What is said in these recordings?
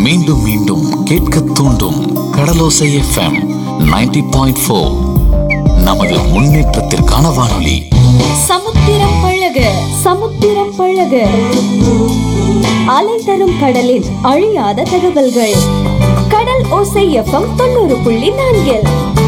மீண்டும் மீண்டும் கேட்க தூண்டும் கடலோசை எஃப்எம் 90.4 பாயிண்ட் ஃபோர் நமது முன்னேற்றத்திற்கான வானொலி சமுத்திரம் பழக சமுத்திரம் பழக அலை தரும் கடலின் அழியாத தகவல்கள் கடல் ஓசை எஃப்எம் தொண்ணூறு புள்ளி நான்கில்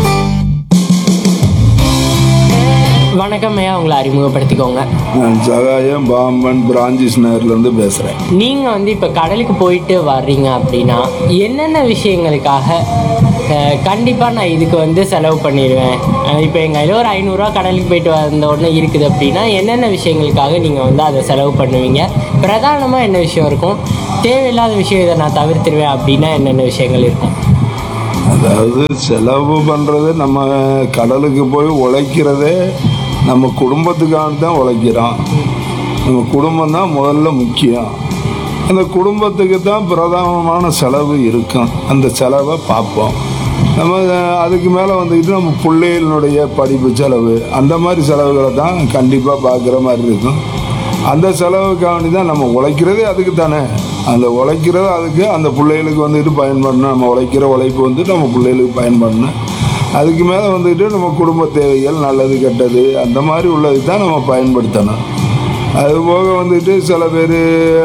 வணக்கம் ஐயா உங்களை அறிமுகப்படுத்திக்கோங்க நான் சகாயம் பாம்பன் பிரான்சிஸ் நகர்லேருந்து பேசுகிறேன் நீங்கள் வந்து இப்போ கடலுக்கு போயிட்டு வர்றீங்க அப்படின்னா என்னென்ன விஷயங்களுக்காக கண்டிப்பாக நான் இதுக்கு வந்து செலவு பண்ணிடுவேன் இப்போ எங்கள் கையில் ஒரு ஐநூறுரூவா கடலுக்கு போயிட்டு வந்த உடனே இருக்குது அப்படின்னா என்னென்ன விஷயங்களுக்காக நீங்கள் வந்து அதை செலவு பண்ணுவீங்க பிரதானமாக என்ன விஷயம் இருக்கும் தேவையில்லாத விஷயம் இதை நான் தவிர்த்துருவேன் அப்படின்னா என்னென்ன விஷயங்கள் இருக்கும் அதாவது செலவு பண்ணுறது நம்ம கடலுக்கு போய் உழைக்கிறதே நம்ம குடும்பத்துக்காக தான் உழைக்கிறோம் நம்ம குடும்பம் தான் முதல்ல முக்கியம் அந்த குடும்பத்துக்கு தான் பிரதானமான செலவு இருக்கும் அந்த செலவை பார்ப்போம் நம்ம அதுக்கு மேலே வந்துக்கிட்டு நம்ம பிள்ளைகளுடைய படிப்பு செலவு அந்த மாதிரி செலவுகளை தான் கண்டிப்பாக பார்க்குற மாதிரி இருக்கும் அந்த செலவுக்காண்டி தான் நம்ம உழைக்கிறதே அதுக்கு தானே அந்த உழைக்கிறது அதுக்கு அந்த பிள்ளைகளுக்கு வந்துட்டு பயன்படணும் நம்ம உழைக்கிற உழைப்பு வந்து நம்ம பிள்ளைகளுக்கு பயன்படணும் அதுக்கு மேலே வந்துட்டு நம்ம குடும்ப தேவைகள் நல்லது கெட்டது அந்த மாதிரி உள்ளது தான் நம்ம பயன்படுத்தணும் அது போக வந்துட்டு சில பேர்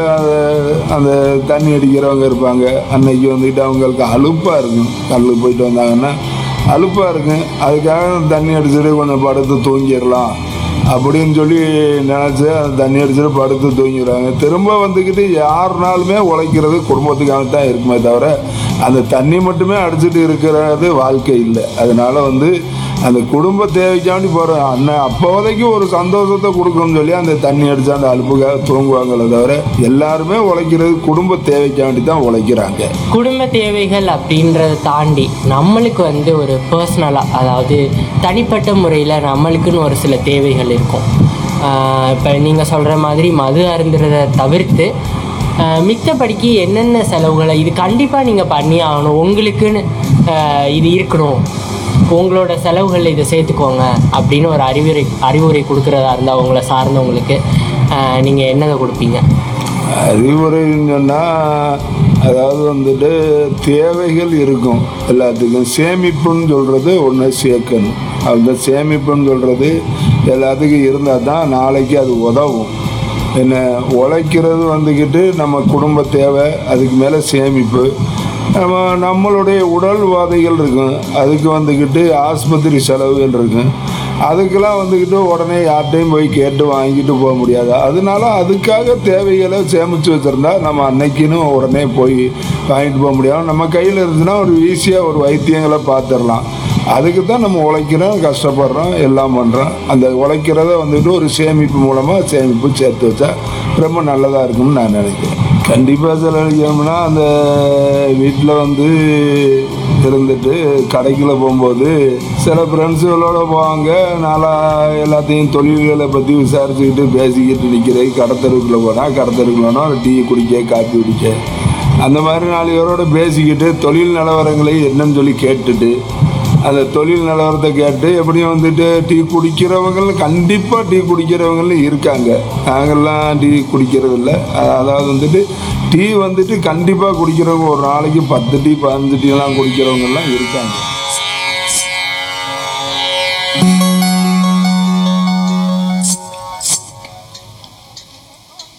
அந்த தண்ணி அடிக்கிறவங்க இருப்பாங்க அன்னைக்கு வந்துட்டு அவங்களுக்கு அலுப்பாக இருக்கும் கடலுக்கு போயிட்டு வந்தாங்கன்னா அலுப்பாக இருக்கும் அதுக்காக தண்ணி அடிச்சுட்டு கொஞ்சம் படுத்து தூங்கிடலாம் அப்படின்னு சொல்லி நினச்சி அந்த தண்ணி அடிச்சுட்டு படுத்து தூங்கிடுறாங்க திரும்ப வந்துக்கிட்டு யாருனாலுமே உழைக்கிறது குடும்பத்துக்காக தான் இருக்குமே தவிர அந்த தண்ணி மட்டுமே அடிச்சுட்டு இருக்கிறது வாழ்க்கை இல்லை அதனால வந்து அந்த குடும்ப தேவைக்காண்டி போகிறோம் அண்ணன் அப்போதைக்கு ஒரு சந்தோஷத்தை கொடுக்கணும்னு சொல்லி அந்த தண்ணி அடித்து அந்த அலுப்புக்காக தூங்குவாங்களே தவிர எல்லாருமே உழைக்கிறது குடும்ப தேவைக்காண்டி தான் உழைக்கிறாங்க குடும்ப தேவைகள் அப்படின்றத தாண்டி நம்மளுக்கு வந்து ஒரு பர்சனலாக அதாவது தனிப்பட்ட முறையில் நம்மளுக்குன்னு ஒரு சில தேவைகள் இருக்கும் இப்போ நீங்கள் சொல்கிற மாதிரி மது அருந்துறதை தவிர்த்து ஆஹ் மித்தபடிக்கு என்னென்ன செலவுகளை இது கண்டிப்பாக நீங்கள் பண்ணி ஆகணும் உங்களுக்குன்னு ஆஹ் இது இருக்கணும் உங்களோட செலவுகளில் இதை சேர்த்துக்கோங்க அப்படின்னு ஒரு அறிவுரை அறிவுரை கொடுக்குறதா இருந்தால் உங்களை சார்ந்தவங்களுக்கு நீங்கள் என்னதை கொடுப்பீங்க அறிவுரைன்னு சொன்னால் அதாவது வந்துட்டு தேவைகள் இருக்கும் எல்லாத்துக்கும் சேமிப்புன்னு சொல்கிறது ஒன்று சேர்க்கணும் அந்த சேமிப்புன்னு சொல்கிறது எல்லாத்துக்கும் இருந்தால் தான் நாளைக்கு அது உதவும் என்ன உழைக்கிறது வந்துக்கிட்டு நம்ம குடும்ப தேவை அதுக்கு மேலே சேமிப்பு நம்ம நம்மளுடைய உடல் உபாதைகள் இருக்கும் அதுக்கு வந்துக்கிட்டு ஆஸ்பத்திரி செலவுகள் இருக்கும் அதுக்கெல்லாம் வந்துக்கிட்டு உடனே யார்கிட்டையும் போய் கேட்டு வாங்கிட்டு போக முடியாது அதனால அதுக்காக தேவைகளை சேமித்து வச்சுருந்தா நம்ம அன்னைக்குன்னு உடனே போய் வாங்கிட்டு போக முடியாது நம்ம கையில் இருந்துச்சுன்னா ஒரு ஈஸியாக ஒரு வைத்தியங்களை பார்த்துடலாம் அதுக்கு தான் நம்ம உழைக்கிறோம் கஷ்டப்படுறோம் எல்லாம் பண்ணுறோம் அந்த உழைக்கிறத வந்துட்டு ஒரு சேமிப்பு மூலமாக சேமிப்பு சேர்த்து வச்சா ரொம்ப நல்லதாக இருக்கும்னு நான் நினைக்கிறேன் கண்டிப்பாக செலவழிக்கணும்னா அந்த வீட்டில் வந்து இருந்துட்டு கடைக்குள்ள போகும்போது சில ஃப்ரெண்ட்ஸுகளோட போவாங்க நாளா எல்லாத்தையும் தொழில்களை பற்றி விசாரிச்சுக்கிட்டு பேசிக்கிட்டு நிற்கிறது கடத்தருக்குள்ளே போனால் கடத்தருக்குள்ளனா ஒரு டீ குடிக்க காப்பி குடிக்க அந்த மாதிரி நாலு பேரோட பேசிக்கிட்டு தொழில் நிலவரங்களை என்னன்னு சொல்லி கேட்டுட்டு அந்த தொழில் நிலவரத்தை கேட்டு எப்படியும் வந்துட்டு டீ குடிக்கிறவங்களும் கண்டிப்பாக டீ குடிக்கிறவங்களும் இருக்காங்க நாங்கள்லாம் டீ குடிக்கிறது இல்லை அதாவது வந்துட்டு டீ வந்துட்டு கண்டிப்பாக குடிக்கிறவங்க ஒரு நாளைக்கு பத்து டீ பதினஞ்சு டீலாம் குடிக்கிறவங்கலாம் இருக்காங்க